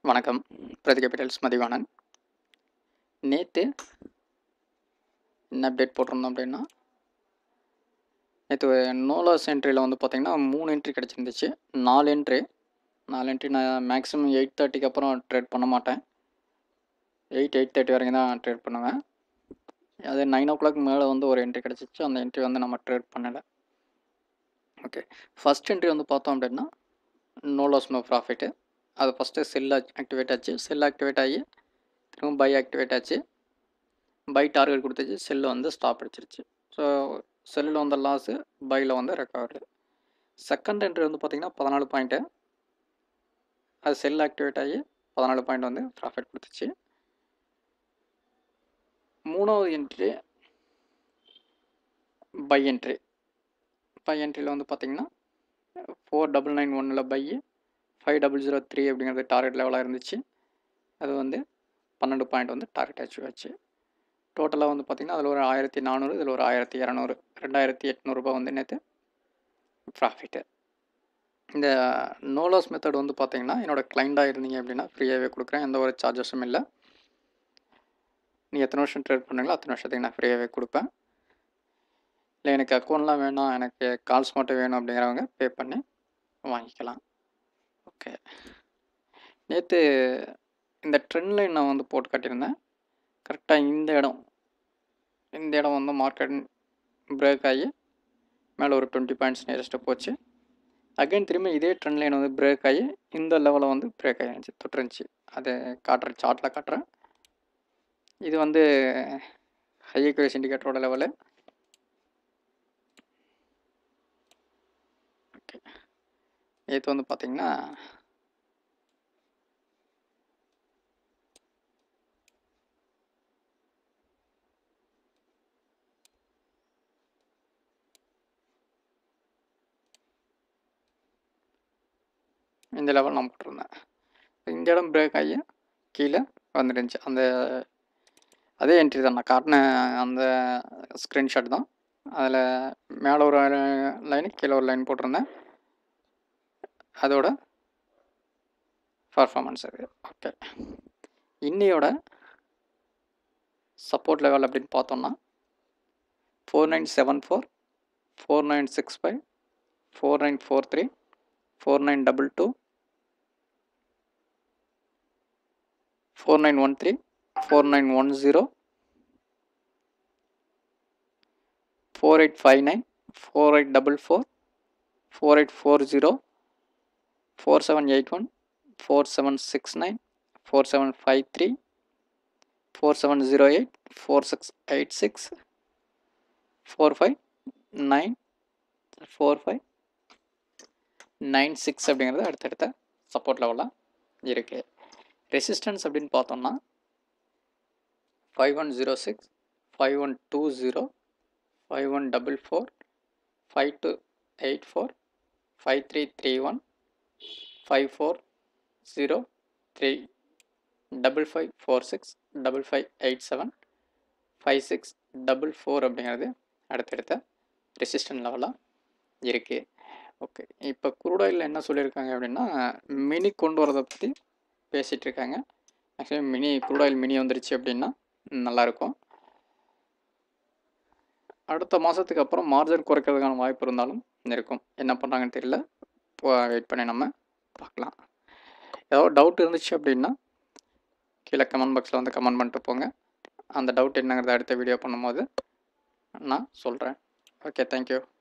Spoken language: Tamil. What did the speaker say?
வணக்கம் பிரதி கேபிட்டல்ஸ் மதிவாணன் நேற்று என்ன அப்டேட் போட்டிருந்தோம் அப்படின்னா நேற்று நோலாஸ் என்ட்ரியில் வந்து பார்த்திங்கன்னா மூணு என்ட்ரி கிடச்சிருந்துச்சு நாலு என்ட்ரி நாலு என்ட்ரி நான் மேக்ஸிமம் எயிட் தேர்ட்டிக்கு அப்புறம் ட்ரேட் பண்ண மாட்டேன் எயிட் எயிட் தேர்ட்டி வரைக்கும் தான் ட்ரேட் பண்ணுவேன் அது நைன் ஓ கிளாக் மேலே வந்து ஒரு என்ட்ரி கிடச்சிச்சு அந்த என்ட்ரி வந்து நம்ம ட்ரேட் பண்ணலை ஓகே ஃபஸ்ட் என்ட்ரி வந்து பார்த்தோம் அப்படின்னா நோ லாஸ் நோ ப்ராஃபிட்டு அது ஃபஸ்ட்டு செல் ஆக்டிவேட் ஆச்சு செல் ஆக்டிவேட் ஆகி திரும்ப பை ஆக்டிவேட் ஆச்சு பை டார்கெட் கொடுத்துச்சு செல்லு வந்து ஸ்டாப் அடிச்சிருச்சு ஸோ செல்லில் வந்த லாஸு பையில் வந்து ரெக்கவரி செகண்ட் என்ட்ரி வந்து பார்த்திங்கன்னா பதினாலு பாயிண்ட்டு அது செல் ஆக்டிவேட் ஆகி பதினாலு பாயிண்ட் வந்து ப்ராஃபிட் கொடுத்துச்சு மூணாவது என்ட்ரி பை என்ட்ரி பை என்ட்ரியில் வந்து பார்த்திங்கன்னா ஃபோர் டபுள் நைன் ஒன்னில் buy five double zero three அப்படிங்கிறது டார்கெட் லெவலாக இருந்துச்சு அது வந்து பன்னெண்டு பாயிண்ட் வந்து டார்கெட் அச்சீவ் ஆச்சு டோட்டலாக வந்து பார்த்திங்கன்னா அதில் ஒரு ஆயிரத்தி நானூறு இதில் ஒரு ஆயிரத்தி இரநூறு ரெண்டாயிரத்தி எட்நூறுபா வந்து நேற்று ப்ராஃபிட்டு இந்த நோலாஸ் மெத்தட் வந்து பார்த்திங்கன்னா என்னோடய கிளைண்டாக இருந்தீங்க அப்படின்னா ஃப்ரீயாகவே கொடுக்குறேன் எந்த ஒரு சார்ஜஸும் இல்லை நீங்கள் எத்தனை வருஷம் ட்ரேட் பண்ணுறீங்களோ அத்தனை வருஷத்துக்கு நான் ஃப்ரீயாகவே கொடுப்பேன் இல்லை எனக்கு அக்கௌண்ட்லாம் வேணாம் எனக்கு கால்ஸ் மட்டும் வேணும் அப்படிங்கிறவங்க பே பண்ணி வாங்கிக்கலாம் ஓகே நேற்று இந்த ட்ரெண்ட் லைன் நான் வந்து போட்டு காட்டியிருந்தேன் கரெக்டாக இந்த இடம் இந்த இடம் வந்து மார்க்கெட் பிரேக் ஆகி மேலே ஒரு டுவெண்ட்டி பாயிண்ட்ஸ் நியரஸ்ட்டு போச்சு அகைன் திரும்பி இதே ட்ரெண்ட் லைன் வந்து பிரேக் ஆகி இந்த லெவலில் வந்து பிரேக் ஆகிருந்துச்சு தொட்டுருந்துச்சு அதை காட்டுறேன் சார்ட்டில் காட்டுறேன் இது வந்து ஹை அக்யூரேஸ் இண்டிகேட்டரோட லெவலு ஓகே நேற்று வந்து பார்த்திங்கன்னா இந்த லெவல் நான் போட்டிருந்தேன் இந்த இடம் பிரேக் ஆகி கீழே வந்துருந்துச்சு அந்த அதே என்ட்ரி தான் நான் காட்டின அந்த ஸ்க்ரீன்ஷாட் தான் அதில் மேலே ஒரு லைனு கீழே ஒரு லைன் போட்டிருந்தேன் அதோட பர்ஃபார்மன்ஸ் அது ஓகே இன்னையோட சப்போர்ட் லெவல் அப்படின்னு பார்த்தோம்னா four nine seven four four nine six five four nine four three four nine double two four nine one three four nine one zero four eight five nine four eight double four four eight four zero four seven eight one four seven six nine four seven five three four seven zero eight four six eight six four five nine four five nine six அப்படிங்கிறது அடுத்தடுத்த சப்போர்ட் லெவலாக இருக்குது ரெசிஸ்டன்ஸ் அப்படின்னு பார்த்தோம்னா five one zero six five one two zero five one double four five two eight four five three three one five four zero three double five four six double five eight seven five six double four அப்படிங்கிறது அடுத்தடுத்த ரெசிஸ்டன்ட் லெவலாக இருக்குது ஓகே இப்போ குரூடாயில் என்ன சொல்லியிருக்காங்க அப்படின்னா மினி கொண்டு வரதை பற்றி பேசிகிட்டு இருக்காங்க ஆக்சுவலி மினி குரூடாயில் மினி வந்துருச்சு அப்படின்னா நல்லாயிருக்கும் அடுத்த மாதத்துக்கு அப்புறம் மார்ஜின் குறைக்கிறதுக்கான வாய்ப்பு இருந்தாலும் இருக்கும் என்ன பண்ணுறாங்கன்னு தெரியல வெயிட் பண்ணி நம்ம பார்க்கலாம் ஏதாவது டவுட் இருந்துச்சு அப்படின்னா கீழே கமெண்ட் பாக்ஸில் வந்து கமெண்ட் பண்ணிட்டு போங்க அந்த டவுட் என்னங்கிறத அடுத்த வீடியோ பண்ணும்போது நான் சொல்கிறேன் ஓகே தேங்க்யூ